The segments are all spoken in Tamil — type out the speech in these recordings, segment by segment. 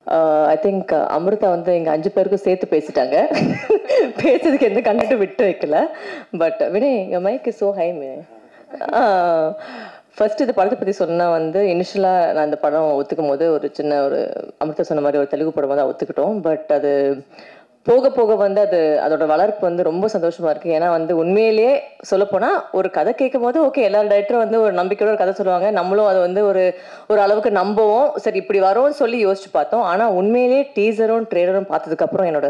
ஐ திங்க் அமிர்தா வந்து எங்க அஞ்சு பேருக்கும் சேர்த்து பேசிட்டாங்க பேசுறதுக்கு எந்த கண்டென்ட்டும் விட்டு வைக்கல பட் வினய் எங்க mic so hi may first இந்த படத்தை பற்றி சொன்னா வந்து இனிஷியலாக நான் இந்த படம் ஒத்துக்கும் போது ஒரு சின்ன ஒரு அமிர்தா சொன்ன மாதிரி ஒரு தெலுங்கு படம் வந்து ஒத்துக்கிட்டோம் பட் அது போக போக வந்து அது அதோட வளர்ப்பு வந்து ரொம்ப சந்தோஷமா இருக்கு ஏன்னா வந்து உண்மையிலேயே சொல்லப்போனா ஒரு கதை கேட்கும் போது ஓகே எல்லா டைரக்டரும் வந்து ஒரு நம்பிக்கையோட ஒரு கதை சொல்லுவாங்க நம்மளும் அதை வந்து ஒரு ஒரு அளவுக்கு நம்புவோம் சரி இப்படி வரும்னு சொல்லி யோசிச்சு பார்த்தோம் ஆனா உண்மையிலேயே டீசரும் ட்ரெய்லரும் பார்த்ததுக்கு அப்புறம் என்னோட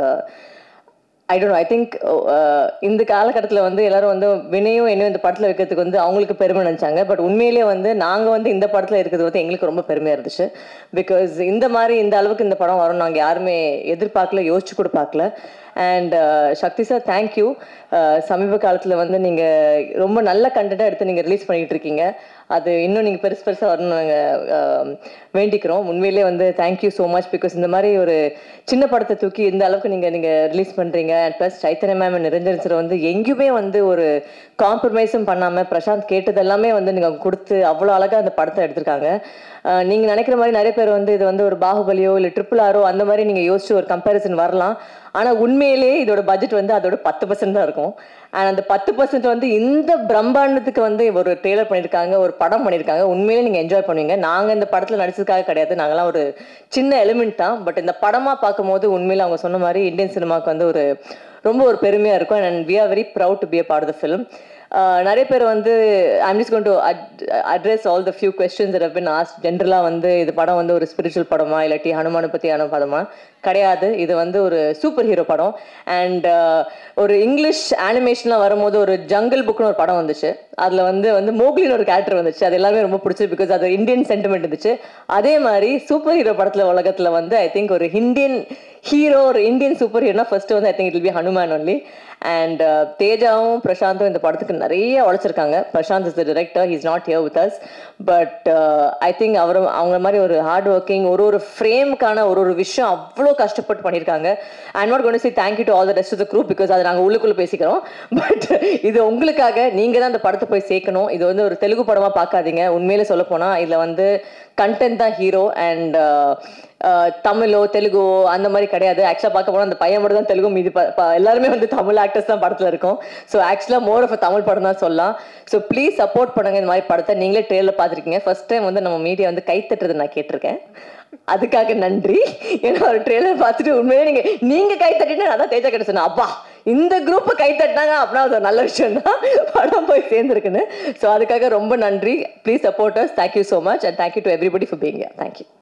ஐ டோன்ட் ஐ திங்க் இந்த காலகட்டத்தில் வந்து எல்லாரும் வந்து வினையும் என்னையும் இந்த படத்தில் வைக்கிறதுக்கு வந்து அவங்களுக்கு பெருமை நினச்சாங்க பட் உண்மையிலேயே வந்து நாங்கள் வந்து இந்த படத்தில் இருக்கிறது வந்து எங்களுக்கு ரொம்ப பெருமையாக இருந்துச்சு பிகாஸ் இந்த மாதிரி இந்த அளவுக்கு இந்த படம் வரும் நாங்கள் யாருமே எதிர்பார்க்கல யோசிச்சு கூட பார்க்கல அண்ட் சக்தி சார் தேங்க்யூ சமீப காலத்தில் வந்து நீங்கள் ரொம்ப நல்ல கண்டென்ட்டாக எடுத்து நீங்கள் ரிலீஸ் பண்ணிகிட்டு இருக்கீங்க அது இன்னும் நீங்கள் பெருசு பெருசாக வரணும் நாங்கள் வேண்டிக்கிறோம் உண்மையிலேயே வந்து தேங்க்யூ ஸோ மச் பிகாஸ் இந்த மாதிரி ஒரு சின்ன படத்தை தூக்கி இந்த அளவுக்கு நீங்கள் நீங்கள் ரிலீஸ் பண்ணுறீங்க and plus Chaitanya ma'am Niranjan sir வந்து எங்கேயுமே வந்து ஒரு காம்ப்ரமைஸும் பண்ணாமல் பிரசாந்த் கேட்டது எல்லாமே வந்து நீங்கள் கொடுத்து அவ்வளோ அழகாக அந்த படத்தை எடுத்திருக்காங்க நீங்கள் நினைக்கிற மாதிரி நிறைய பேர் வந்து இது வந்து ஒரு பாகுபலியோ இல்லை ட்ரிபிள் ஆரோ அந்த மாதிரி நீங்கள் யோசிச்சு ஒரு கம்பேரிசன் வரலாம் ஆனால் உண்மையிலேயே இதோட பட்ஜெட் வந்து அதோட பத்து பர்சன்ட் தான் இருக்கும் அண்ட் அந்த பத்து பர்சன்ட் வந்து இந்த பிரம்மாண்டத்துக்கு வந்து ஒரு ட்ரெய்லர் பண்ணியிருக்காங்க ஒரு படம் பண்ணியிருக்காங்க உண்மையிலே நீங்கள் என்ஜாய் பண்ணுவீங்க நாங்கள் இந்த படத்தில் நடிச்சதுக்காக கிடையாது நாங்களாம் ஒரு சின்ன எலிமெண்ட் தான் பட் இந்த படமாக பார்க்கும்போது உண்மையில் அவங்க சொன்ன மாதிரி இந்தியன் சினிமாவுக்கு வந்து ஒரு ரொம்ப ஒரு பெருமையாக இருக்கும் and we are very proud to be a part the film நிறைய பேர் வந்து I'm just going to address all the few questions have been asked ஜென்ரலாக வந்து இது படம் வந்து ஒரு ஸ்பிரிச்சுவல் படமா இல்லாட்டி ஹனுமானை பற்றியான படமா கிடையாது இது வந்து ஒரு சூப்பர் ஹீரோ படம் அண்ட் ஒரு இங்கிலீஷ் அனிமேஷன்லாம் வரும்போது ஒரு ஜங்கிள் புக்னு ஒரு படம் வந்துச்சு அதில் வந்து வந்து மோக்லின்னு ஒரு கேரக்டர் வந்துச்சு அது எல்லாமே ரொம்ப பிடிச்சது பிகாஸ் அது இந்தியன் சென்டிமெண்ட் இருந்துச்சு அதே மாதிரி சூப்பர் ஹீரோ படத்தில் உலகத்தில் வந்து ஐ திங்க் ஒரு இந்தியன் ஹீரோ ஒரு இந்தியன் சூப்பர் ஹீரோனா ஃபர்ஸ்ட் வந்து I think it be Hanuman only and தேஜாவும் பிரசாந்தும் இந்த படத்துக்கு நிறைய உழைச்சிருக்காங்க Prashanth is the director he's not here with us but I think அவரும் அவங்க மாதிரி ஒரு ஹார்ட் ஒர்க்கிங் ஒரு ஒரு ஃப்ரேமுக்கான ஒரு ஒரு விஷயம் அவ்வளோ கஷ்டப்பட்டு பண்ணியிருக்காங்க ஐ நாட் கொண்டு சி thank you to all the rest of the group because அதை நாங்கள் உள்ளுக்குள்ளே பேசிக்கிறோம் பட் இது உங்களுக்காக நீங்கள் தான் அந்த படத்தை போய் சேர்க்கணும் இது வந்து ஒரு தெலுங்கு படமாக பார்க்காதீங்க உண்மையிலே சொல்ல போனால் இதில் வந்து கண்டென்ட் தான் ஹீரோ அண்ட் தமிழோ தெலுங்கோ அந்த மாதிரி கிடையாது ஆக்சுவலாக பார்க்க போனால் அந்த பையன் மட்டும் தான் தெலுங்கு மீது எல்லாருமே வந்து தமிழ் ஆக்டர்ஸ் தான் படத்தில் இருக்கும் ஸோ ஆக்சுவலாக மோர் ஆஃப் தமிழ் படம் தான் சொல்லலாம் ஸோ ப்ளீஸ் சப்போர்ட் பண்ணுங்க இந்த மாதிரி படத்தை நீங்களே ட்ரெயிலில் பார்த்துருக்கீங்க ஃபர்ஸ்ட் டைம் வந்து நம்ம மீடியா வந்து கை தட்டுறது நான் கேட்டிருக்கேன் அதுக்காக நன்றி ஏன்னா ஒரு ட்ரெயிலர் பார்த்துட்டு உண்மையிலே நீங்க நீங்க கை தட்டினா அதான் தேஜா கிட்ட சொன்னேன் அப்பா இந்த குரூப் கை தட்டினாங்க அப்படின்னா அது ஒரு நல்ல விஷயம் தான் படம் போய் சேர்ந்துருக்குன்னு ஸோ அதுக்காக ரொம்ப நன்றி please supporters thank you so much and thank you to everybody for being thank you